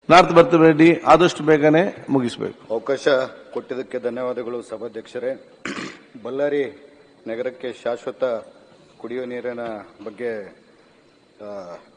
North ಬರ್ತೀವಿ ರೆಡ್ಡಿ ಆದಷ್ಟು ಬೇಗನೆ ಮುಗಿಸಬೇಕು ಅವಕಾಶ ಕೊಟ್ಟಿದ್ದಕ್ಕೆ ಧನ್ಯವಾದಗಳು ಸಭಾಧ್ಯಕ್ಷರೇ ಬಳ್ಳಾರಿ ನಗರಕ್ಕೆ ಶಾಶ್ವತ ಕುಡಿಯುವ ನೀರಿನ ಬಗ್ಗೆ ಆ,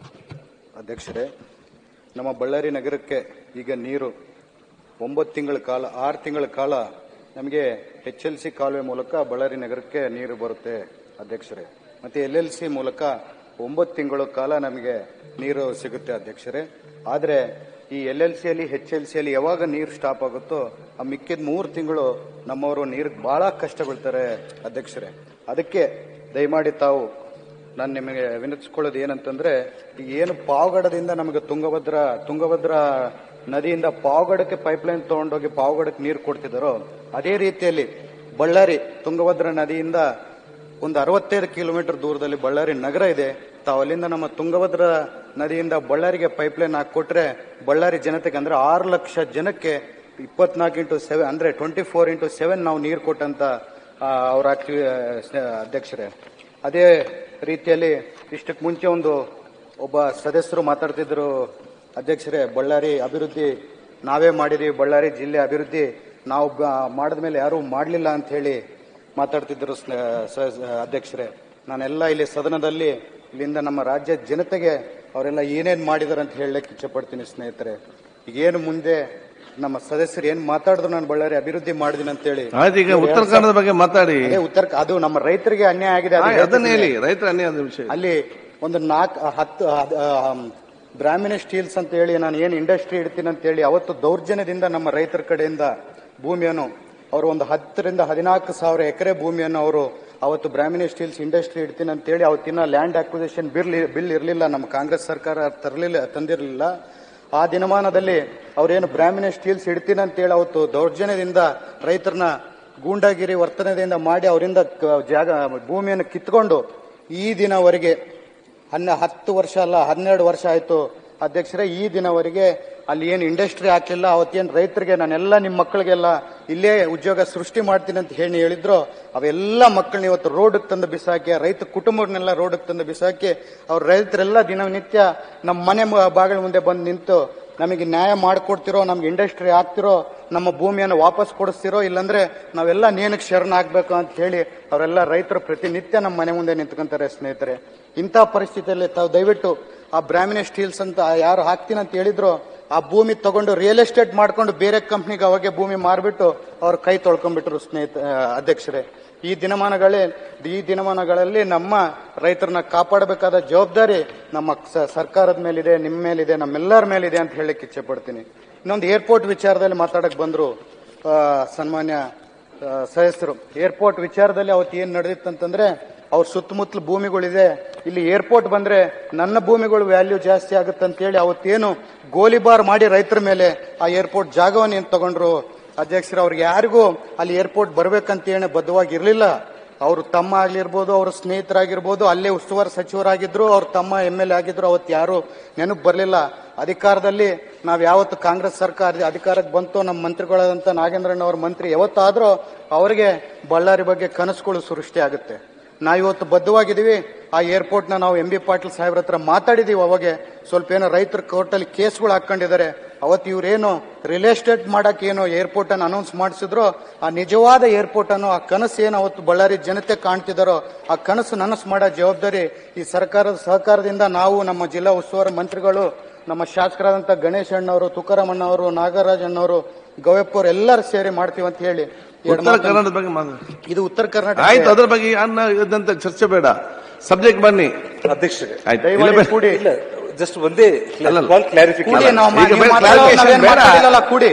ಅಧ್ಯಕ್ಷರೇ ನಮ್ಮ ಬಳ್ಳಾರಿ ನಗರಕ್ಕೆ ಈಗ ನೀರು ಒಂಬತ್ತು ತಿಂಗಳ ಕಾಲ ಆರು ತಿಂಗಳ ಕಾಲ ನಮಗೆ ಎಚ್ ಎಲ್ ಸಿ ಕಾಲುವೆ ಮೂಲಕ ಬಳ್ಳಾರಿ ನಗರಕ್ಕೆ ನೀರು ಬರುತ್ತೆ ಅಧ್ಯಕ್ಷರೇ ಮತ್ತೆ ಎಲ್ ಎಲ್ ಸಿ ಮೂಲಕ ಒಂಬತ್ತು ತಿಂಗಳ ಕಾಲ ನಮಗೆ ನೀರು ಸಿಗುತ್ತೆ ಅಧ್ಯಕ್ಷರೇ ಆದರೆ ಈ ಎಲ್ ಎಲ್ ಸಿಯಲ್ಲಿ ಎಚ್ ಎಲ್ ಸಿಯಲ್ಲಿ ಯಾವಾಗ ನೀರು ಸ್ಟಾಪ್ ಆಗುತ್ತೋ ಆ ಮಿಕ್ಕಿದ ಮೂರು ತಿಂಗಳು ನಮ್ಮವರು ನೀರಿಗೆ ಬಹಳ ಕಷ್ಟಪಡ್ತಾರೆ ಅಧ್ಯಕ್ಷರೇ ಅದಕ್ಕೆ ದಯಮಾಡಿ ತಾವು ನಾನು ನಿಮಗೆ ವಿನಂತಿಸ್ಕೊಳ್ಳೋದು ಏನಂತಂದ್ರೆ ಈಗ ಏನು ಪಾವಗಡದಿಂದ ನಮಗೆ ತುಂಗಭದ್ರ ತುಂಗಭದ್ರ ನದಿಯಿಂದ ಪಾವಗಡಕ್ಕೆ ಪೈಪ್ಲೈನ್ ತಗೊಂಡೋಗಿ ಪಾವಗಡಕ್ಕೆ ನೀರು ಕೊಡ್ತಿದ್ದಾರೋ ಅದೇ ರೀತಿಯಲ್ಲಿ ಬಳ್ಳಾರಿ ತುಂಗಭದ್ರ ನದಿಯಿಂದ ಒಂದು ಅರವತ್ತೈದು ಕಿಲೋಮೀಟರ್ ದೂರದಲ್ಲಿ ಬಳ್ಳಾರಿ ನಗರ ಇದೆ ತಾವು ಅಲ್ಲಿಂದ ನಮ್ಮ ತುಂಗಭದ್ರ ನದಿಯಿಂದ ಬಳ್ಳಾರಿಗೆ ಪೈಪ್ಲೈನ್ ಹಾಕೊಟ್ರೆ ಬಳ್ಳಾರಿ ಜನತೆಗೆ ಅಂದ್ರೆ ಆರು ಲಕ್ಷ ಜನಕ್ಕೆ ಇಪ್ಪತ್ನಾಲ್ಕು ಇಂಟು ಸೆವೆನ್ ಅಂದ್ರೆ ಟ್ವೆಂಟಿ ಫೋರ್ ಇಂಟು ಸೆವೆನ್ ನಾವು ನೀರು ಕೊಟ್ಟಂತ ಆ, ಅವ್ರ ಆಕ್ಟಿವ್ ಅಧ್ಯಕ್ಷರೇ ಅದೇ ರೀತಿಯಲ್ಲಿ ಇಷ್ಟಕ್ಕೆ ಮುಂಚೆ ಒಂದು ಒಬ್ಬ ಸದಸ್ಯರು ಮಾತಾಡ್ತಿದ್ರು ಅಧ್ಯಕ್ಷರೇ ಬಳ್ಳಾರಿ ಅಭಿವೃದ್ಧಿ ನಾವೇ ಮಾಡಿದೀವಿ ಬಳ್ಳಾರಿ ಜಿಲ್ಲೆ ಅಭಿವೃದ್ಧಿ ನಾವು ಮಾಡಿದ ಮೇಲೆ ಯಾರೂ ಮಾಡಲಿಲ್ಲ ಅಂತ ಹೇಳಿ ಮಾತಾಡ್ತಿದ್ರು ಸ್ನ- ಸ- ಅಧ್ಯಕ್ಷರೇ ನಾನೆಲ್ಲ ಇಲ್ಲಿ ಸದನದಲ್ಲಿ ಇಲ್ಲಿಂದ ನಮ್ಮ ರಾಜ್ಯ ಜನತೆಗೆ ಅವರೆಲ್ಲ ಏನೇನ್ ಮಾಡಿದಾರೆ ಅಂತ ಹೇಳಲಿಕ್ಕೆ ಇಚ್ಛಪಡ್ತೀನಿ ಸ್ನೇಹಿತರೆ ಈಗೇನು ಮುಂದೆ ನಮ್ಮ ಸದಸ್ಯರು ಏನ್ ಮಾತಾಡಿದ್ರು ನಾನು ಬಳ್ಳಾರಿ ಅಭಿವೃದ್ಧಿ ಮಾಡಿದೀನಿ ಅಂತ ಹೇಳಿ ಆಯ್ತು ಈಗ ಉತ್ತರ ಕನ್ನಡದ ಬಗ್ಗೆ ಮಾತಾಡಿ ಅದೇ ಉತ್ತರ ಅದು ನಮ್ಮ ರೈತರಿಗೆ ಅನ್ಯಾಯ ಆಗಿದೆ ಅದು ಆಯ್ತು, ಅದನ್ನ ಹೇಳ್ತಿದ್ದೀನಿ. ಹೇಳಿ ರೈತರ ಅನ್ಯಾಯದ ವಿಷಯ ಅಲ್ಲಿ ಒಂದು ನಾಲ್ಕು ಹತ್ತು ಹದ್- ಆಮ್, ಬ್ರಾಹ್ಮಣ ಸ್ಟೀಲ್ಸ್ ಅಂತ ಹೇಳಿ ನಾನು ಏನು ಇಂಡಸ್ಟ್ರಿ ಇಡ್ತೀನಿ ಅಂತ ಹೇಳಿ ಅವತ್ತು ದೌರ್ಜನ್ಯದಿಂದ ನಮ್ಮ ರೈತರ ಕಡೆಯಿಂದ ಭೂಮಿಯನ್ನು ಅವರು ಒಂದು ಹತ್ತರಿಂದ ಹದಿನಾಲ್ಕು ಸಾವಿರ ಎಕರೆ ಭೂಮಿಯನ್ನು ಅವರು ಅವತ್ತು ಬ್ರಾಹ್ಮಣ ಸ್ಟೀಲ್ಸ್ ಇಂಡಸ್ಟ್ರಿ ಇಡ್ತೀನಿ ಅಂತ ಹೇಳಿ ಅವತ್ತಿನ ಲ್ಯಾಂಡ್ ಅಕ್ವಿಸಿಷನ್ ಬಿಲ್ ಬಿಲ್ ಇರಲಿಲ್ಲ ನಮ್ಮ ಕಾಂಗ್ರೆಸ್ ಸರ್ಕಾರ ತರಲಿಲ್ಲ ತಂದಿರಲಿಲ್ಲ ಆ ದಿನಮಾನದಲ್ಲಿ ಅವರೇನು ಬ್ರಾಹ್ಮಣ ಸ್ಟೀಲ್ಸ್ ಇಡ್ತೀನಿ ಅಂತ ಹೇಳಿ ಅವತ್ತು ದೌರ್ಜನ್ಯದಿಂದ ರೈತರನ್ನ ಗೂಂಡಾಗಿರಿ ವರ್ತನೆಯಿಂದ ಮಾಡಿ ಅವರಿಂದ ಕ- ಜಾಗ ಭೂಮಿಯನ್ನು ಕಿತ್ಕೊಂಡು ಈ ದಿನವರೆಗೆ ಹನ್ನ ಹತ್ತು ವರ್ಷ ಅಲ್ಲ ಹನ್ನೆರಡು ವರ್ಷ ಆಯ್ತು ಅಧ್ಯಕ್ಷರೇ ಈ ದಿನವರೆಗೆ ಅಲ್ಲಿ ಏನು ಇಂಡಸ್ಟ್ರಿ ಹಾಕ್ಲಿಲ್ಲ ಅವತ್ತೇನು ರೈತರಿಗೆ ನಾನೆಲ್ಲ ನಿಮ್ಮ ಮಕ್ಕಳಿಗೆಲ್ಲ ಇಲ್ಲೇ ಉದ್ಯೋಗ ಸೃಷ್ಟಿ ಮಾಡ್ತೀನಿ ಅಂತ ಹೇಳಿ ಹೇಳಿದ್ರು ಅವೆಲ್ಲ ಮಕ್ಕಳನ್ನ ಇವತ್ತು ರೋಡ್ಗೆ ತಂದು ಬಿಸಾಕಿ ರೈತ ಕುಟುಂಬಗಳನ್ನೆಲ್ಲ ರೋಡ್ಗೆ ತಂದು ಬಿಸಾಕಿ ಅವ್ರ ರೈತರೆಲ್ಲ ದಿನನಿತ್ಯ ನಮ್ಮ ಮನೆ ಮ- ಬಾಗಿಲ ಮುಂದೆ ಬಂದು ನಿಂತು ನಮಗೆ ನ್ಯಾಯ ಮಾಡಿಕೊಡ್ತಿರೋ ನಮ್ಗೆ ಇಂಡಸ್ಟ್ರಿ ಹಾಕ್ತಿರೋ ನಮ್ಮ ಭೂಮಿಯನ್ನು ವಾಪಸ್ ಕೊಡಿಸ್ತಿರೋ ಇಲ್ಲಾಂದ್ರೆ ನಾವೆಲ್ಲ ನೇನಕ್ಕೆ ಶರಣ ಆಗ್ಬೇಕು ಅಂತ ಹೇಳಿ ಅವರೆಲ್ಲ ರೈತರು ಪ್ರತಿನಿತ್ಯ ನಮ್ಮ ಮನೆ ಮುಂದೆ ನಿಂತ್ಕೊಂತಾರೆ ಸ್ನೇಹಿತರೆ ಇಂಥ ಪರಿಸ್ಥಿತಿಯಲ್ಲಿ ತಾವು ದಯವಿಟ್ಟು ಆ ಬ್ರಾಹ್ಮಣ ಸ್ಟೀಲ್ಸ್ ಅಂತ ಯಾರು ಹಾಕ್ತೀನಿ ಅಂತ ಹೇಳಿದ್ರು ಆ ಭೂಮಿ ತಗೊಂಡು ರಿಯಲ್ ಎಸ್ಟೇಟ್ ಮಾಡ್ಕೊಂಡು ಬೇರೆ ಕಂಪ್ನಿಗೆ ಅವಾಗೆ ಭೂಮಿ ಮಾರ್ಬಿಟ್ಟು ಅವ್ರ ಕೈ ತೊಳ್ಕೊಂಡ್ಬಿಟ್ರು ಸ್ನೇಹಿತ ಆ, ಅಧ್ಯಕ್ಷರೇ ಈ ದಿನಮಾನಗಳೇ ಈ ದಿನಮಾನಗಳಲ್ಲಿ ನಮ್ಮ ರೈತರನ್ನ ಕಾಪಾಡಬೇಕಾದ ಜವಾಬ್ದಾರಿ ನಮ್ಮ ಸ- ಸರ್ಕಾರದ ಮೇಲಿದೆ ನಿಮ್ಮ ಮೇಲಿದೆ ನಮ್ಮೆಲ್ಲರ ಮೇಲಿದೆ ಅಂತ ಹೇಳಲಿಕ್ಕೆ ಇಚ್ಛೆ ಪಡ್ತೀನಿ ಇನ್ನೊಂದು ಏರ್ಪೋರ್ಟ್ ವಿಚಾರದಲ್ಲಿ ಮಾತಾಡಕ್ ಬಂದ್ರು ಆ, ಸನ್ಮಾನ್ಯ ಆ, ಸದಸ್ಯರು ಏರ್ಪೋರ್ಟ್ ವಿಚಾರದಲ್ಲಿ ಅವತ್ತು ಏನ್ ನಡೆದಿತ್ತಂತಂದ್ರೆ ಅವ್ರ ಸುತ್ತಮುತ್ತಲ ಭೂಮಿಗಳಿದೆ ಇಲ್ಲಿ ಏರ್ಪೋರ್ಟ್ ಬಂದ್ರೆ ನನ್ನ ಭೂಮಿಗಳು ವ್ಯಾಲ್ಯೂ ಜಾಸ್ತಿ ಆಗುತ್ತೆ ಅಂತ ಹೇಳಿ ಅವತ್ತೇನು ಗೋಲಿಬಾರ್ ಮಾಡಿ ರೈತರ ಮೇಲೆ ಆ ಏರ್ಪೋರ್ಟ್ ಜಾಗವನ್ನು ಏನ್ ತಗೊಂಡ್ರು ಅಧ್ಯಕ್ಷರು ಅವ್ರಿಗೆ ಯಾರಿಗೂ ಅಲ್ಲಿ ಏರ್ಪೋರ್ಟ್ ಬರ್ಬೇಕಂತ ಹೇಳಿ ಬದ್ಧವಾಗಿ ಇರಲಿಲ್ಲ ಅವರು ತಮ್ಮ ಆಗಿರ್ಬೋದು ಅವ್ರ ಸ್ನೇಹಿತರಾಗಿರ್ಬೋದು ಅಲ್ಲೇ ಉಸ್ತುವಾರಿ ಸಚಿವರಾಗಿದ್ರು ಅವ್ರ ತಮ್ಮ ಎಂ ಎಲ್ ಎ ಆಗಿದ್ರು ಅವತ್ತು ಯಾರು ನೆನಪು ಬರಲಿಲ್ಲ ಅಧಿಕಾರದಲ್ಲಿ ನಾವು ಯಾವತ್ತು ಕಾಂಗ್ರೆಸ್ ಸರ್ಕಾರ ಅಧಿಕಾರಕ್ಕೆ ಬಂತು ನಮ್ಮ ಮಂತ್ರಿಗಳಾದಂಥ ನಾಗೇಂದ್ರಣ್ಣ ಅವ್ರ ಮಂತ್ರಿ ಯಾವತ್ತಾದ್ರೂ ಅವರಿಗೆ ಬಳ್ಳಾರಿ ಬಗ್ಗೆ ಕನಸುಗಳು ಸೃಷ್ಟಿ ಆಗುತ್ತೆ ನಾವು ಇವತ್ತು ಬದ್ಧವಾಗಿದ್ದೀವಿ ಆ ಏರ್ಪೋರ್ಟ್ನ ನಾವು ಎಂ ಬಿ ಪಾಟೀಲ್ ಸಾಹೇಬ್ರ ಹತ್ರ ಮಾತಾಡಿದೀವಿ ಅವಾಗೆ ಸ್ವಲ್ಪ ಏನೋ ರೈತರ ಕೋರ್ಟಲ್ಲಿ ಕೇಸ್ಗಳು ಹಾಕೊಂಡಿದ್ದಾರೆ ಅವತ್ತು ಇವ್ರೇನು ರಿಯಲ್ ಎಸ್ಟೇಟ್ ಮಾಡಕ್ಕೆ ಏನು ಏರ್ಪೋರ್ಟ್ ಅನ್ನು ಅನೌನ್ಸ್ ಮಾಡಿಸಿದ್ರು ಆ ನಿಜವಾದ ಏರ್ಪೋರ್ಟ್ ಅನ್ನು ಆ ಕನಸು ಏನು ಅವತ್ತು ಬಳ್ಳಾರಿ ಜನತೆ ಕಾಣ್ತಿದ್ದಾರೋ ಆ ಕನಸು ನನಸು ಮಾಡೋ ಜವಾಬ್ದಾರಿ ಈ ಸರ್ಕಾರದ ಸಹಕಾರದಿಂದ ನಾವು ನಮ್ಮ ಜಿಲ್ಲಾ ಉಸ್ತುವಾರಿ ಮಂತ್ರಿಗಳು ನಮ್ಮ ಶಾಸಕರಾದಂಥ ಗಣೇಶ್ ಅಣ್ಣವರು ತುಕಾರಾಮ್ ಅಣ್ಣವರು ನಾಗರಾಜ್ ಅಣ್ಣವರು ಗೌಯಪ್ಪ ಅವರು ಎಲ್ಲರೂ ಸೇರಿ ಮಾಡ್ತೀವಿ ಅಂತ ಹೇಳಿ ಎರಡು ಉತ್ತರ ಮಾತನ್ನ- ಕನ್ನಡದ ಬಗ್ಗೆ ಮಾತಾಡಿ ಇದು ಉತ್ತರ ಕರ್ನಾಟಕ ಆಯ್ತು ಅದ್ರ ಬಗ್ಗೆ ಅನ್ನ ಇದಂತ ಚರ್ಚೆ ಬೇಡ ಸಬ್ಜೆಕ್ಟ್ ಬನ್ನಿ ಅಧ್ಯಕ್ಷರೇ ಆಯ್ತು ದಯಮಾಡಿ ಇಲ್ಲ ಬೇಡ. ಕೂಡಿ ಇಲ್ಲ ಜಸ್ಟ್ ಒಂದೇ ಅಲ್ಲ. ಸ್ಮಾಲ್ ಕೂಡಿ ಕ್ಲಾರಿಫಿಕೇಶನ್ ನಾವು ಈಗ ನೀವು ಬೇರೆ ಮಾತಾಡೋ clarification ನಾವೇನ್ ಬೇಡ. ಮಾತಾಡಿಲ್ಲಲ್ಲ, ಕೂಡಿ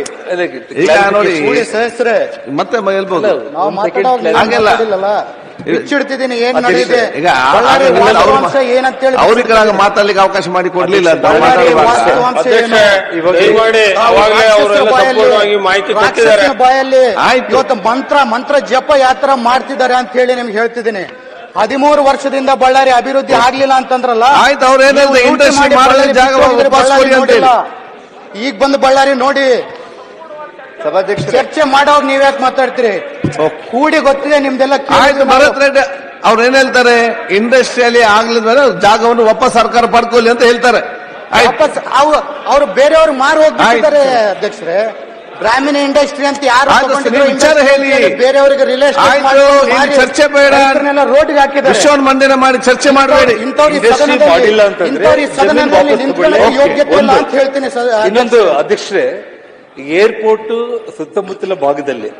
ಈಗ ನೋಡಿ ಕೂಡಿ ಸಹಸ್ರೆ ಮತ್ತೆ ಹೇಳ್ಬೋದು ನಾವು ಒಂದ್ ಮಾತಾಡೋ second ಹಾಗೆಲ್ಲ. ಮಾತಾಡಿಲ್ಲಲ್ಲ ಬಿಚ್ಚಿಡ್ತಿದ್ದೀನಿ ಏನ್ ಅಧ್ಯಕ್ಷರೇ, ನಡೆದಿದೆ ಈಗ ಆ- ಬಳ್ಳಾರಿ ಆಗ ನಿಮ್ಮಲ್ಲಿ ಅವ್ರು ವಾಸ್ತವಾಂಶ ಏನಂತೇಳಿ ಅವ್ರಿಗೆ ಮಾತಾಡ್ಲಿಕ್ಕೆ ಅವಕಾಶ ಮಾಡಿ ಕೊಡ್ಲಿಲ್ಲ ಅಂತ ಬಳ್ಳಾರಿ ಮಾತಾಡುವಾಗ ವಾಸ್ತವಾಂಶ ಏನು? ಇವಾಗ ದಯಮಾಡಿ ತಾವು ಅವಾಗಲೇ ರಾಕ್ಷಸರ ಅವರೆಲ್ಲ ಬಾಯಲ್ಲಿ- ಸಂಪೂರ್ಣವಾಗಿ ಮಾಹಿತಿ ಕೊಟ್ಟಿದ್ದಾರೆ ರಾಕ್ಷಸನ ಬಾಯಲ್ಲಿ ಆಯ್ತು. ಇವತ್ತು ಮಂತ್ರ ಮಂತ್ರ ಜಪ ಯಾತ್ರ ಮಾಡ್ತಿದ್ದಾರೆ ಅಂತ ಹೇಳಿ ನಿಮ್ಗೆ ಹೇಳ್ತಿದ್ದೀನಿ ಹದಿಮೂರು ವರ್ಷದಿಂದ ಬಳ್ಳಾರಿ ಅಭಿವೃದ್ಧಿ ಆಗ್ಲಿಲ್ಲ ಅಂತಂದ್ರಲ್ಲ ಆಯ್ತು, ಅವ್ರು ಏನ್ ಹೇಳ್ತಾರೆ, ನೀವು industry ಮಾಡಿ ಮಾಡಲು ಬಳ್ಳಾರಿ ಜಾಗ ಬಿಟ್ಟು ಹೋಗಿದ್ರೆ ವಾಪಸ್ ಬಳ್ಳಾರಿ ಕೊಡಿ ಅಂತ ಹೇಳಿ. ನೋಡಿಲ್ಲ. ಈಗ ಬಂದು ಬಳ್ಳಾರಿ ನೋಡಿ ಸಭಾಧ್ಯಕ್ಷರೇ ಚರ್ಚೆ ಮಾಡೋರು ನೀವ್ಯಾಕೆ ಮಾತಾಡ್ತೀರಿ ಕೂಡಿ ಗೊತ್ತಿದೆ ನಿಮ್ದೆಲ್ಲ ಕೇಳಿದ್ದು ಆಯ್ತು ನಾವು- ಭರತ್ ರೆಡ್ಡಿ ಅವ್ರು ಏನ್ ಹೇಳ್ತಾರೆ ಇಂಡಸ್ಟ್ರಿಯಲ್ಲಿ ಆಗ್ಲಿದ್ಮೇಲೆ ಜಾಗವನ್ನು ವಾಪಸ್ ಸರ್ಕಾರ ಪಡ್ಕೊಳ್ಳಿ ಅಂತ ಹೇಳ್ತಾರೆ ಆಯ್ತು. ವಾಪಸ್ ಅವ್- ಅವ್ರು ಬೇರೆಯವ್ರು ಮಾರು ಹೋಗ್ಬಿಟ್ಟಿದ್ದಾರೆ ಅಧ್ಯಕ್ಷರೇ ಬ್ರಾಹ್ಮಣ ಇಂಡಸ್ಟ್ರಿ ಅಂತ ಯಾರು ಆಯ್ತು, ತಗೊಂಡಿದ್ರು ನೀವು ವಿಚಾರ industry ಹೇಳಿ. ಬೇರೆಯವರಿಗೆ ರಿಲೇಷನ್ ಆಯ್ತು, ಇಲ್ಲಿ ಚರ್ಚೆ ಬೇಡ. ರೋಡ್ಗೆ ಹಾಕಿದ್ದಾರೆ ವಿಶ್ವನ್ ಮಂದಿರ ಮಾಡಿ ಚರ್ಚೆ ಮಾಡಬೇಡಿ ಇಂಥವ್ರು ಈ Industry ಸದನದಲ್ಲಿ- ಮಾಡಿಲ್ಲ ಅಂತಂದ್ರೆ ಇಂಥವ್ರು ಈ ಜಮೀನು ಸದನದಲ್ಲಿ ವಾಪಸ್ ನಿಂತ್ಕೊಳ್ಳೋಕೆ ತಗೊಳ್ಳಿ. ಯೋಗ್ಯತೆ ಇಲ್ಲ ಒಂದು. ಅಂತ ಹೇಳ್ತೀನಿ ಸ- ಇನ್ನೊಂದು ಅಧ್ಯಕ್ಷರೇ ಏರ್ಪೋರ್ಟ್ ಸುತ್ತಮುತ್ತಲ ಭಾಗದಲ್ಲಿ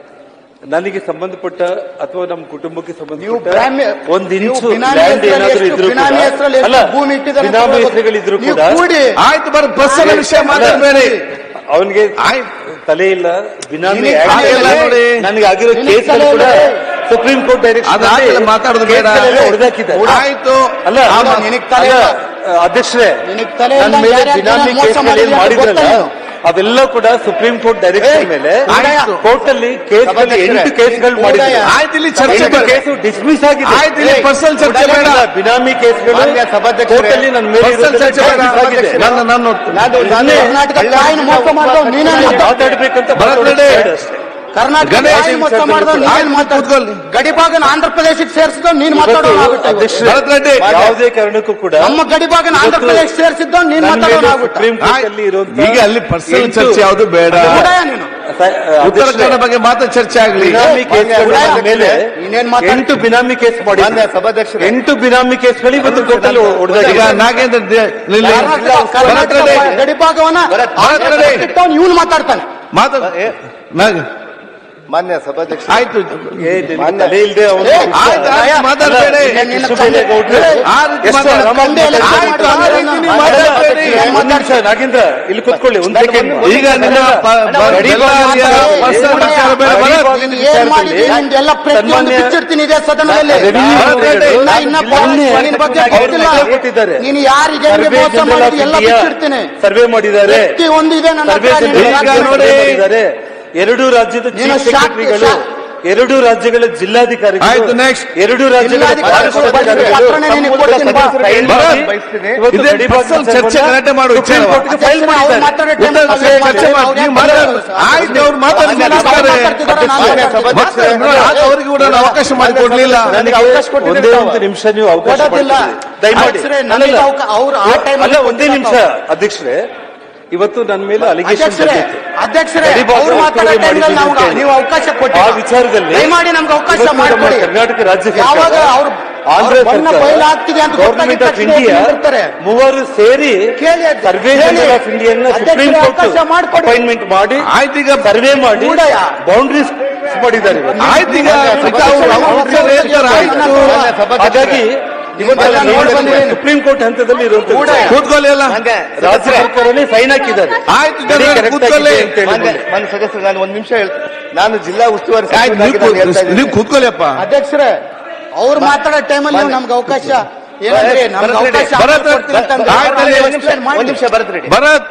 ನನಗೆ ಸಂಬಂಧಪಟ್ಟ ಅಥವಾ ನಮ್ಮ ಕುಟುಂಬಕ್ಕೆ ನೀವು ಸಂಬಂಧಪಟ್ಟ ಬ್ರಾಹ್ಮ್ಯ- ಒಂದ್ ನೀವು ಇಂಚು ಬಿನಾಮಿ ಲ್ಯಾಂಡ್ ಹೆಸರಲ್ಲಿ ಏನಾದ್ರೂ ಎಷ್ಟು- ಇದ್ರು ಬಿನಾಮಿ ಹೆಸರಲ್ಲಿ ಕೂಡ ಎಷ್ಟು ಅಲ್ಲ ಭೂಮಿ ಇಟ್ಟಿದ್ದಾರೆ ಅಂತ ಬಿನಾಮಿ ಹೇಳ್ಬೇಕು. ಹೆಸರುಗಳಿದ್ರು ನೀವು ಕೂಡ ಕೂಡಿ ಆಯ್ತು ಬರ ಪರ್ಸನಲ್ ವಿಷಯ ಮಾತಾಡಬೇಡಿ ಅವನಿಗೆ ಆಯ್ತು. ತಲೆ ಇಲ್ಲ ಬಿನಾಮಿ ನಿನಗೆ act ತಲೆ ಇಲ್ಲ ಇದೆ. ನೋಡಿ. ನನಗೆ ಆಗಿರೋ ನಿನಗೆ ಕೇಸ್ ತಲೆ ಕೂಡ ಇಲ್ಲ. ಸುಪ್ರೀಂ ಕೋರ್ಟ್ ಅದಾಗಲ್ಲ ಮಾತಾಡೋದು ಬೇಡ ಹೊಡೆದಾಕಿದ್ದಾರೆ ಆಯ್ತು ಅಲ್ಲ ಆಮ, ನಿನಗ್ ತಲೆ ಅಲ್ಲ, ಇಲ್ಲ. ಅಧ್ಯಕ್ಷರೇ ನಿನಗ್ ತಲೆ ನನ್ನ ಇಲ್ಲ, ಮೇಲೆ ಯಾರ್ಯಾರು ಬಿನಾಮಿ ಮೋಸ ಕೇಸ್ ಮಾಡಿದ್ರು ಅಂತ ಮಾಡಿದ್ರಲ್ಲ ಗೊತ್ತಾ ಅವೆಲ್ಲ ಕೂಡ ಸುಪ್ರೀಂ ಕೋರ್ಟ್ ಡೈರೆಕ್ಷನ್ ಏಯ್, ಮೇಲೆ ಆಯ್ತು. ಕೋರ್ಟ್ ಅಲ್ಲಿ ಕೇಸ್ ಸಭಾಧ್ಯಕ್ಷರೇ, ಎಂಟು ಕೇಸ್ಗಳು ಮಾಡಿದ್ರು ಉದಯ. ಆಯ್ತು ಇಲ್ಲಿ ಚರ್ಚೆ ಬೇಡ ಕೇಸು ಡಿಸ್ಮಿಸ್ ಆಗಿದೆ ಆಯ್ತು ಇಲ್ಲಿ ಪರ್ಸನಲ್ ಚರ್ಚೆ ಬೇಡ ಇಲ್ಲ, ಬಿನಾಮಿ ಕೇಸ್ಗಳು ಮಾನ್ಯ ಸಭಾಧ್ಯಕ್ಷರೇ, ಕೋರ್ಟ್ ಅಲ್ಲಿ ನನ್ನ ಮೇಲೆ ಪರ್ಸನಲ್ ಚರ್ಚೆ ಬೇಡ dismiss ಆಗಿದೆ. ನನ್ನ ನನ್ನ ನಾನು ಇದನ್ನೇ ಕರ್ನಾಟಕ ತಾಯಿನ ಮೋಸ ಮಾಡಿದವ್ ನೀನೇ ಮಾತಾಡ್ತಾ ಮಾತಾಡ್ಬೇಕಂತ ಭರತ್ ಮಾತಾಡೋದು ರೆಡ್ಡಿ. ಬೇಡ ಅಷ್ಟೇ. ಕರ್ನಾಟಕ ಗಣೇಶ್ ತಾಯಿ ಮೋಸ ಮಾಡಿದವ್ ನೀನೇನ್ ಆಯ್ತು, ಮಾತಾಡ್ತಾ ಕೂತ್ಕೊಳ್ಳಿ. ಗಡಿಭಾಗನ ಆಂಧ್ರ ಪ್ರದೇಶಕ್ಕೆ ಸೇರಿಸಿದವ್ ನೀನ್ ಇವತ್ತು ಮಾತಾಡೋಣ ಅಧ್ಯಕ್ಷರೇ, ಭರತ್ ರೆಡ್ಡಿ. ಯಾವುದೇ ಕಾರಣಕ್ಕೂ ಕೂಡ ನಮ್ಮ ಗಡಿಭಾಗನ ಆಂಧ್ರ ಇವತ್ತು ಪ್ರದೇಶ ಸೇರಿಸಿದ್ದವ್ ನೀನ್ ನನ್ನ ಮೇಲೆ ಮಾತಾಡೋಣ ಸುಪ್ರೀಂ ಕೋರ್ಟ್ ಅಲ್ಲಿ ಇರುವಂತ ಈಗ ಅಲ್ಲಿ ಪರ್ಸನಲ್ ಎಂಟು- ಚರ್ಚೆ ಯಾವುದು ಬೇಡ ಉದಯ ನೀನು ಸ- ಉತ್ತರ ಅಧ್ಯಕ್ಷರೇ, ಕನ್ನಡ ಬಗ್ಗೆ ಮಾತ್ರ ಚರ್ಚೆ ಆಗ್ಲಿ ಬಿನಾಮಿ ಕೇಸ್ಗಳ ಉದಯ, ಮೇಲೆ ನೀನೇನ್ ಮಾತಾಡ್ತಿ? ಎಂಟು ಬಿನಾಮಿ ಕೇಸ್ ಮಾಡಿ ಮಾನ್ಯ ಸಭಾಧ್ಯಕ್ಷರೇ. ಎಂಟು ಬಿನಾಮಿ ಕೇಸ್ಗಳು ಇವತ್ತು ಕೋರ್ಟಲ್ಲಿ ಈಗ ಹೊಡೆದಾಗಿದೆ ನಾಗೇಂದ್ರ ದೇ- ಇಲ್ಲಿ ಕರ್ನಾಟಕ ಭರತ್ ಕರ್ನಾಟಕ ರೆಡ್ಡಿ. ಗಡಿಭಾಗವನ್ನ ಭರತ್ ರೆಡ್ಡಿ. ಇವನು ಮಾತಾಡ್ತಾನೆ ಮಾತಾಡ ನಾಗ- ಮಾನ್ಯ ಸಭಾಧ್ಯಕ್ಷ ಆಯ್ತು ಏ, ನಿನಗೆ ತಲೆ ಇಲ್ದೆ ಅವ್ನು- ಏ, ಆಯ್ತು ಆಯ್ತು ಮಾತಾಡಬೇಡಿ ಕೃಷ್ಣಬೈರೇಗೌಡ್ರು ಆ ರೀತಿ ಎಷ್ಟು ಮಾತಾಡ- ಆರಾಮಾಗಿ ಆಯ್ತು, ಆ ರೀತಿ ನೀವು ಅಲ್ಲ, ಮಾತಾಡಬೇಡಿ. ಒಂದ್ ನಿಮಿಷ ನಾಗೇಂದ್ರ ಇಲ್ಲಿ ಕುತ್ಕೊಳ್ಳಿ ಒಂದ್ ಸೆಕೆಂಡ್ ಈಗ ನಿನ್ನ ಪ- ಪ- ಬೆಳಗಾವಿಯ ಪರ್ಸನಲ್ ವಿಚಾರ ಬೇಡ ಭರತ್. ನೀನ್ ಏನ್ ಮಾಡಿದಿ ನಿಂದೆಲ್ಲ ಪ್ರತಿಯೊಂದು ಸನ್ಮಾನ್ಯ- ಬಿಚ್ಚಿಡ್ತೀನಿ ಇದೇ ಸದನದಲ್ಲಿ ರೆವಿನ್ಯೂ ಭರತ್ ರೆಡ್ಡಿ. ಇನ್ನ ಇನ್ನ ಮೊನ್ನೆ ನಿನ್ ಬಗ್ಗೆ ಅವ್ರು ಗೊತ್ತಿಲ್ಲ ಲೆಕ್ಕ ಕೊಟ್ಟಿದ್ದಾರೆ. ನೀನು ಯಾರಿಗೆ ಹೆಂಗೆ ಸರ್ವೆ ಮೋಸ ಜನರಲ್ ಮಾಡಿದಿ ಎಲ್ಲ ಆಫ್ ಇಂಡಿಯಾ ಬಿಚ್ಚಿಡ್ತೀನಿ ಸರ್ವೆ ಮಾಡಿದ್ದಾರೆ ವ್ಯಕ್ತಿ ಒಂದು ಇದೆ ನನ್ನ ಸರ್ವೆ ಹತ್ರ, ಜನರಲ್ ನೀನು ಆಫ್ ಈಗ ಇಂಡಿಯಾ ನೋಡಿ. ಸರ್ವೆ ಮಾಡಿದ್ದಾರೆ ಎರಡು ರಾಜ್ಯದ ನೀನು ಚೀಫ್ ಶಾಕ್- ಸೆಕ್ರೆಟರಿಗಳು ಶಾಕ್- ಎರಡು ರಾಜ್ಯಗಳ ಜಿಲ್ಲಾಧಿಕಾರಿಗಳು ಆಯ್ತು, next. ಎರಡು ರಾಜ್ಯಗಳ ಜಿಲ್ಲಾಧಿಕಾರಿಗಳು ಫಾರೆಸ್ಟ್ ಬರ್ಲಿ, ಅಧಿಕಾರಿಗಳು ಪತ್ರನೇ ನಿನಗೆ ಕೊಡ್ತೀನಿ ಬಾ. ಸೈನ್ ಭರತ್, ಮಾಡಿ ಬಯಸ್ತೀನಿ. ಇವತ್ತು ಇದೇ ಗಡಿಭಾಗ personal ಚರ್ಚೆ ವಿಚಾರವನ್ನ ಗಲಾಟೆ ಮಾಡೋ ಸುಪ್ರೀಂ ವಿಚಾರವ. ಕೋರ್ಟ್ಗೆ ಫೈಲ್ ಅವ್ರು ಮಾಡಿದ್ದಾರೆ ಮಾತಾಡೋ time ಉತ್ತರ ಅಲ್ಲಿ ಚರ್ಚೆ ಮಾತಾಡ್ತಾರೆ. ಮಾಡಿ ನೀವು ಮಾತಾಡಿ. ಆಯ್ತು ಅವ್ರು ಮಾತಾಡಿ ಅವ್ರು ನಿಲ್ಲಿಸ್ತಾರೆ. ಮಾತಾಡ್ತಿದ್ದಾರೆ, ನಾನು ಮಾನ್ಯ ಮಾತಾಡ್ತೀನಿ. ಸಭಾಧ್ಯಕ್ಷರೇ, ಮಾತಾಡಿ, ಆಗ ಅವರಿಗೆ ಕೂಡ ನಾವು ಅವಕಾಶ ಮಾಡಿಕೊಡ್ಲಿಲ್ಲ ನನಗೆ ಅವಕಾಶ ಕೊಟ್ಟಿದ್ದೀರಿ ಒಂದೇ ತಾವು. ಒಂದು ನಿಮಿಷ ನೀವು ಅವಕಾಶ ಕೊಡೋದಿಲ್ಲ. ಮಾಡಿಕೊಡಿ. ದಯಮಾಡಿ ಅಧ್ಯಕ್ಷರೇ, ಅಲ್ಲಲ್ಲ. ನನಗೆ ಅವಕ- ಅವ್ರು ಆ time ಅಲ್ಲ ಅಲ್ಲಿ ಒಂದೇ ನಿಮಿಷ ಅಧ್ಯಕ್ಷರೇ ಇವತ್ತು ನನ್ನ ಮೇಲೆ ಅಲಿಗೇಷನ್ ಅಧ್ಯಕ್ಷರೇ ಅಧ್ಯಕ್ಷರೇ ಅವ್ರು ಮಾತಾಡೋ time ಅಲ್ಲಿ ನಾವು ನೀವು ಅವಕಾಶ ಕೊಟ್ಟು ಆ ವಿಚಾರದಲ್ಲಿ ದಯಮಾಡಿ ನಮ್ಗೆ ಅವಕಾಶ ಇವತ್ತು ನಮ್ಮ ಮಾಡಿಕೊಡಿ ಕರ್ನಾಟಕ ರಾಜ್ಯ ಸರ್ಕಾರ, ಯಾವಾಗ ಅವ್ರು ಆಂಧ್ರ ಬಣ್ಣ ಸರ್ಕಾರ, ಬಯಲಾಗ್ತಿದೆ ಅಂತ ಗೌರ್ಮೆಂಟ್ ಗೊತ್ತಾಗಿದ್ದ ಆಫ್ ತಕ್ಷಣ ಇಂಡಿಯಾ ಇರ್ತಾರೆ. ಮೂವರು ಸೇರಿ ಕೇಳಿ ಅಧ್ಯಕ್ಷ, ಸರ್ವೆ ಕೇಳಿ. ಜನರಲ್ ಆಫ್ ಇಂಡಿಯಾ ಅಧ್ಯಕ್ಷರೇ, ಸುಪ್ರೀಂ ಕೋರ್ಟ್ ಅವಕಾಶ ಮಾಡ್ಕೊಡಿ. ಅಪಾಯಿಂಟ್ಮೆಂಟ್ ಮಾಡಿ ಆಯ್ತು ಈಗ ಸರ್ವೆ ಮಾಡಿ ಕೂಡಯ. ಬೌಂಡ್ರೀಸ್ ಮಾಡಿದ್ದಾರೆ ಇವತ್ತು. ಆಯ್ತು ಈಗ ಈಗ ಅವ್ರು ಅವ್ರ ಉತ್ತರ ಹೇಳ್ತಾರೆ, ಆಯ್ತು. ಹಾಗಾಗಿ ಇವತ್ತು ಎಲ್ಲ ನೋಡಿ ಬಂದಿದ್ದೀನಿ. ಸುಪ್ರೀಂ ಕೋರ್ಟ್ ಹಂತದಲ್ಲಿ ಇರುವಂತಹ ಕೂತ್ಕೊಳ್ಳಿ ಎಲ್ಲ ರಾಜ್ಯ ಸರ್ಕಾರನೇ ಸೈನ್ ಹಾಕಿದ್ದಾರೆ ಆಯ್ತು ಸರಿ, ಜನರೇ, correct ಕೂತ್ಕೊಳ್ಳಿ ಆಗಿದೆ ಅಂತ ಹೇಳಿ ಮಾನ್ಯ ಬಂದೆ. ಮಾನ್ಯ ಸದಸ್ಯರು ನಾನು ಒಂದ್ ನಿಮಿಷ ಹೇಳ್ತೀನಿ ನಾನು ಜಿಲ್ಲಾ ಉಸ್ತುವಾರಿ ಆಯ್ತು ಸಚಿವನಾಗಿ ನೀವು ನಾನು ಹೇಳ್ತಾ ಕೂತ್- ಇದ್ದೀನಿ. ನೀವು ಕೂತ್ಕೊಳ್ಳಿಯಪ್ಪ ಅಧ್ಯಕ್ಷರೇ ಅವ್ರು ಮಾತಾಡೋ ಟೈಮಲ್ಲಿ ನೀವು ನಮ್ಗೆ ಅವಕಾಶ ಏನಂದ್ರೆ ನಮ್ಗೆ ಭರತ್ ರೆಡ್ಡಿ, ಅವಕಾಶ ಭರತ್ ಕೊಡ್ತೀನಿ ಅಂತಂದ್ರೆ ಆಯ್ತು, ಅವ್ರು ಒಂದ್ explain ಮಾಡಿ. ಒಂದ್ ನಿಮಿಷ ಭರತ್ ರೆಡ್ಡಿ ಭರತ್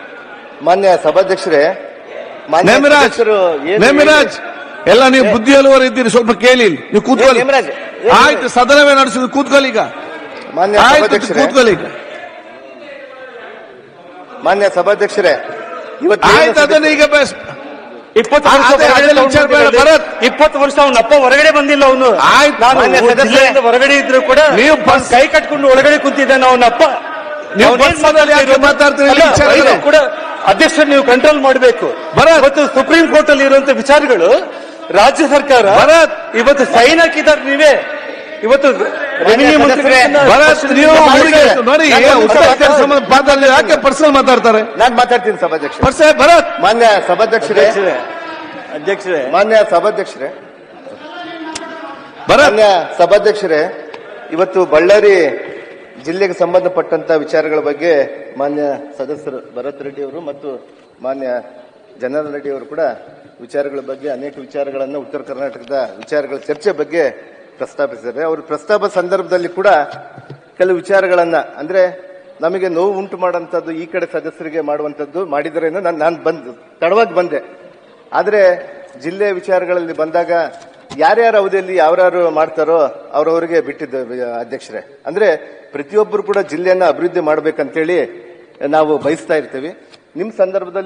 ಮಾನ್ಯ ಸಭಾಧ್ಯಕ್ಷರೇ ಮಾನ್ಯ ನೇಮಿರಾಜ್ ಸದಸ್ಯರು ಏನು ನೇಮಿರಾಜ್ ಎಲ್ಲ ನೀವು ಬುದ್ಧಿ ಹೇಳುವವರು ಇದ್ದೀರಿ ಸ್ವಲ್ಪ ಕೇಳಿ ಇಲ್ಲಿ. ನೀವು ಕೂತ್ಕೊಳ್ಳಿ ನೇಮಿರಾಜ್, ಆಯ್ತು ಸದನವೇ ನಡೆಸಿದ್ರು ಕೂತ್ಕೊಳ್ಳಿ ಈಗ ಮಾನ್ಯ ಆಯ್ತು ಸಭಾಧ್ಯಕ್ಷರೇ ಕೂತ್ಕೊಳ್ಳಿ ಈಗ ಮಾನ್ಯ ಸಭಾಧ್ಯಕ್ಷರೇ ಇವತ್ತು ಆಯ್ತು ಅದನ್ನ ಈಗ ಬಸ್ ಇಪ್ಪತ್ತು ಆ- ವರ್ಷ ಅದೇ- ಹೊರಗಡೆ ಅದೇ ವಿಚಾರ ಬೇಡ, ಹೋಗ್ಬಿಟ್ಟಿದ್ದಾರೆ. ಭರತ್. ಇಪ್ಪತ್ತು ವರ್ಷ ಅವನ ಅಪ್ಪ ಹೊರಗಡೆ ಬಂದಿಲ್ಲ ಅವನು ಆಯ್ತು, ನಾನು ಮಾನ್ಯ ಸದಸ್ಯರೇ. ಜಿಲ್ಲೆಯಿಂದ ಹೊರಗಡೆ ಇದ್ರು ಕೂಡ ನೀವು ಅವ್ನ್ ಬಸ್- ಕೈ ಕಟ್ಕೊಂಡು ಒಳಗಡೆ ಕುಂತಿದ್ದಾನೆ ಅವನ ಅಪ್ಪ ನೀವು ಅವ್ನೇನ್ ಬಸ್ ಮಧ್ಯದಲ್ಲಿ ಯಾಕೆ ಮಾತಾಡ್ತಿರೋದು? ಮಾತಾಡ್ತೀರಿ? ಅಲ್ಲ, ವಿಚಾರ ಇದು ಇದೆ. ಕೂಡ ಅಧ್ಯಕ್ಷ ನೀವು ಕಂಟ್ರೋಲ್ ಮಾಡಬೇಕು ಭರತ್. ಇವತ್ತು ಸುಪ್ರೀಂ ಕೋರ್ಟ್ ಅಲ್ಲಿ ಇರುವಂತ ವಿಚಾರಗಳು ರಾಜ್ಯ ಸರ್ಕಾರ ಭರತ್. ಇವತ್ತು ಸೈನ್ ಹಾಕಿದ್ದಾರೆ ನೀವೇ ಇವತ್ತು ರೆವಿನ್ಯೂ ಮಂತ್ರಿಗಳನ್ನ ಭರತ್ ನೀವು ಪ್ರಶ್ನೆ ಅವರಿಗೆ ಮಾಡಿದ್ದಾರೆ. ನೋಡಿ ನಾನು ಒಂದು ಉತ್ತರ ನಿಮಿಷ ಕೆಲಸ ಸಂಬಂಧ ಮಾತಾಡಲಿ ಯಾಕೆ ಪರ್ಸನಲ್ ಮಾತಾಡ್ತಾರೆ ನಾನು ಮಾತಾಡ್ತೀನಿ ಸಭಾಧ್ಯಕ್ಷ ಪರ್ಸ ಭರತ್ ಮಾನ್ಯ ಸಭಾಧ್ಯಕ್ಷರೇ ಅಧ್ಯಕ್ಷರೇ ಮಾನ್ಯ ಸಭಾಧ್ಯಕ್ಷರೇ ಭರತ್ ಮಾನ್ಯ ಸಭಾಧ್ಯಕ್ಷರೇ ಇವತ್ತು ಬಳ್ಳಾರಿ ಜಿಲ್ಲೆಗೆ ಸಂಬಂಧಪಟ್ಟಂತ ವಿಚಾರಗಳ ಬಗ್ಗೆ ಮಾನ್ಯ ಸದಸ್ಯರು ಭರತ್ ರೆಡ್ಡಿ ಅವರು ಮತ್ತು ಮಾನ್ಯ ಜನರಲ್ ರೆಡ್ಡಿ ಅವರು ಕೂಡ ವಿಚಾರಗಳ ಬಗ್ಗೆ ಅನೇಕ ವಿಚಾರಗಳನ್ನು ಉತ್ತರ ಕರ್ನಾಟಕದ ವಿಚಾರಗಳ ಚರ್ಚೆ ಬಗ್ಗೆ ಪ್ರಸ್ತಾಪಿಸಿದ್ದಾರೆ ಅವರು ಪ್ರಸ್ತಾಪ ಸಂದರ್ಭದಲ್ಲಿ ಕೂಡ ಕೆಲವು ವಿಚಾರಗಳನ್ನ ಅಂದ್ರೆ ನಮಗೆ ನೋವು ಉಂಟು ಮಾಡುವಂತದ್ದು ಈ ಕಡೆ ಸದಸ್ಯರಿಗೆ ಮಾಡುವಂತದ್ದು ಮಾಡಿದರೇನೋ ನಾನು ನಾನು ಬಂದು ತಡವಾಗಿ ಬಂದೆ ಆದ್ರೆ ಜಿಲ್ಲೆ ವಿಚಾರಗಳಲ್ಲಿ ಬಂದಾಗ ಯಾರ್ಯಾರ ಅವಧಿಯಲ್ಲಿ ಯಾವ್ಯಾರು ಮಾಡ್ತಾರೋ ಅವ್ರವ್ರಿಗೆ ಬಿಟ್ಟಿದ್ದು ಅಧ್ಯಕ್ಷರೇ ಅಂದ್ರೆ ಪ್ರತಿಯೊಬ್ಬರು ಕೂಡ ಜಿಲ್ಲೆಯನ್ನ ಅಭಿವೃದ್ಧಿ ಮಾಡ್ಬೇಕಂತೇಳಿ ನಾವು ಬಯಸ್ತಾ ಇರ್ತೀವಿ ನಿಮ್ ಸಂದರ್ಭದಲ್ಲಿ